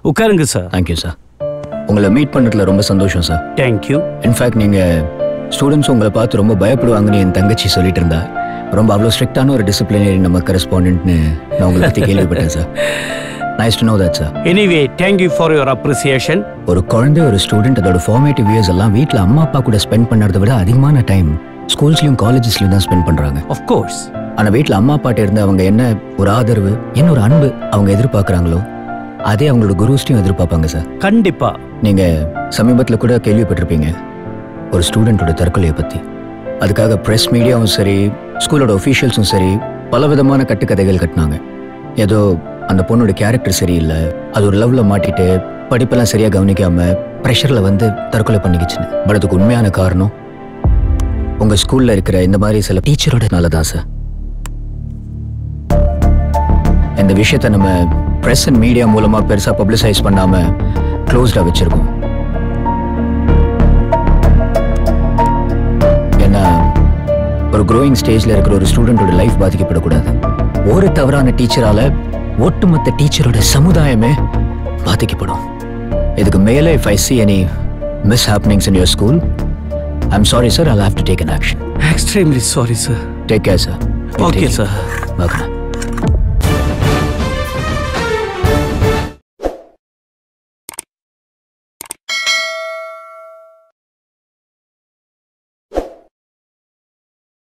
உட்காருங்க sir thank you sir உங்களை meet பண்ணதுல ரொம்ப சந்தோஷம் சார் தேங்க்யூ இன்ஃபேக்ட் நீங்கள் ஸ்டூடெண்ட்ஸ் உங்களை பார்த்து ரொம்ப பயப்படுவாங்கன்னு என் தங்கச்சி சொல்லிட்டு இருந்தா ரொம்ப அவ்வளோ ஸ்ட்ரிக்டான ஒரு டிசிப்ளினரி நம்ம கரஸ்பாண்டன்ட்னு நான் உங்களை பற்றி கேள்விப்பட்டேன் sir nice to know that sir anyway thank you for your appreciation ஒரு குழந்தை ஒரு ஸ்டூடெண்ட் அதோட ஃபார்மேட்டிவ் இயர்ஸ் எல்லாம் வீட்டில் அம்மா அப்பா கூட ஸ்பெண்ட் பண்ணுறதை விட அதிகமான டைம் ஸ்கூல்ஸ்லையும் காலேஜஸ்லையும் தான் ஸ்பெண்ட் பண்ணுறாங்க ஆஃப் கோர்ஸ் ஆனால் வீட்டில் அம்மா அப்பாட்ட இருந்து அவங்க என்ன ஒரு ஆதரவு என்ன ஒரு அன்பு அவங்க எதிர்பார்க்குறாங்களோ அதே அவங்களோட குருஸ்டையும் எதிர்பார்ப்பாங்க சார் கண்டிப்பா நீங்கள் சமீபத்தில் கூட கேள்விப்பட்டிருப்பீங்க ஒரு ஸ்டூடெண்ட்டோட தற்கொலையை பற்றி அதுக்காக ப்ரெஸ் மீடியாவும் சரி ஸ்கூலோட ஒஃபீஷியல்ஸும் சரி பலவிதமான கட்டுக்கதைகள் கட்டினாங்க ஏதோ அந்த பொண்ணோட கேரக்டர் சரியில்லை அது ஒரு லவ்ல மாட்டிட்டு படிப்பெல்லாம் சரியாக கவனிக்காம ப்ரெஷரில் வந்து தற்கொலை பண்ணிக்கிச்சுன்னு பட் அதுக்கு உண்மையான காரணம் உங்கள் ஸ்கூலில் இருக்கிற இந்த மாதிரி சில டீச்சரோட தான் சார் இந்த விஷயத்தை நம்ம ப்ரெஸ் அண்ட் மீடியா மூலமாக பெருசாக பப்ளிசைஸ் பண்ணாமல் க்ளோஸ்டாக வச்சுருக்கோம் ஏன்னா ஒரு க்ரோயிங் ஸ்டேஜில் இருக்கிற ஒரு ஸ்டூடெண்டோட லைஃப் பாதிக்கப்படக்கூடாது ஒரு தவறான டீச்சரால ஒட்டுமொத்த டீச்சரோட சமுதாயமே பாதிக்கப்படும் இதுக்கு மேலே if I see any mishappenings in your school I am sorry sir I have to take an action extremely sorry sir take care sir okay sir பார்க்கலாம்